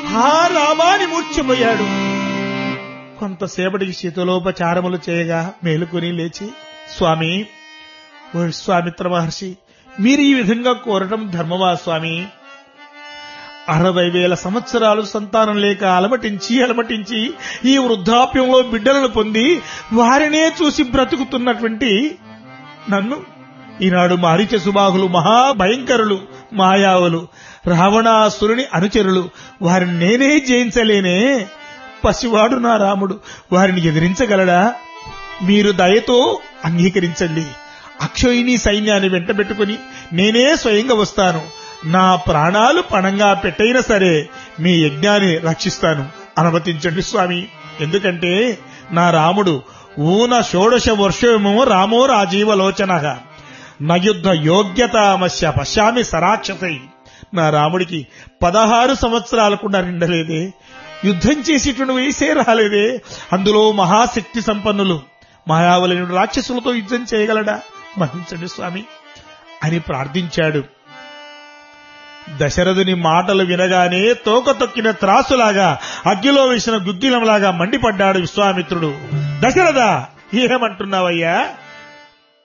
ఆ రామాని మూర్చిపోయాడు కొంతసేపటికి శీతలోపచారములు చేయగా మేలుకొని లేచి స్వామి ఓ విశ్వామిత్ర మహర్షి మీరు ఈ విధంగా కోరటం ధర్మమా స్వామి అరవై వేల సంవత్సరాలు సంతానం లేక అలమటించి అలమటించి ఈ వృద్ధాప్యంలో బిడ్డలను పొంది వారినే చూసి బ్రతుకుతున్నటువంటి నన్ను ఈనాడు మారిచ సుబాహులు మహాభయంకరులు మాయావులు రావణాసురుని అనుచరులు వారిని నేనే జయించలేనే పసివాడు నా రాముడు వారిని ఎదిరించగలడా మీరు దయతో అంగీకరించండి అక్షయుని సైన్యాన్ని వెంటబెట్టుకుని నేనే స్వయంగా వస్తాను నా ప్రాణాలు పణంగా పెట్టైనా సరే మీ యజ్ఞాన్ని రక్షిస్తాను అనుమతించండి స్వామి ఎందుకంటే నా రాముడు ఊన షోడశ వర్షము రామో రాజీవలోచనగా నయుద్ధ యోగ్యతామస్య పశ్యామి సరాక్షసై నా రాముడికి పదహారు సంవత్సరాలు కూడా నిండలేదే యుద్ధం చేసేటువంటి వయసే రాలేదే అందులో మహాశక్తి సంపన్నులు మాయావలయుడు రాక్షసులతో యుద్ధం చేయగలడా మహించండి స్వామి అని ప్రార్థించాడు దశరథుని మాటలు వినగానే తోక తొక్కిన త్రాసులాగా అగ్గిలో వేసిన గుగ్గిలంలాగా మండిపడ్డాడు విశ్వామిత్రుడు దశరథ ఏమంటున్నావయ్యా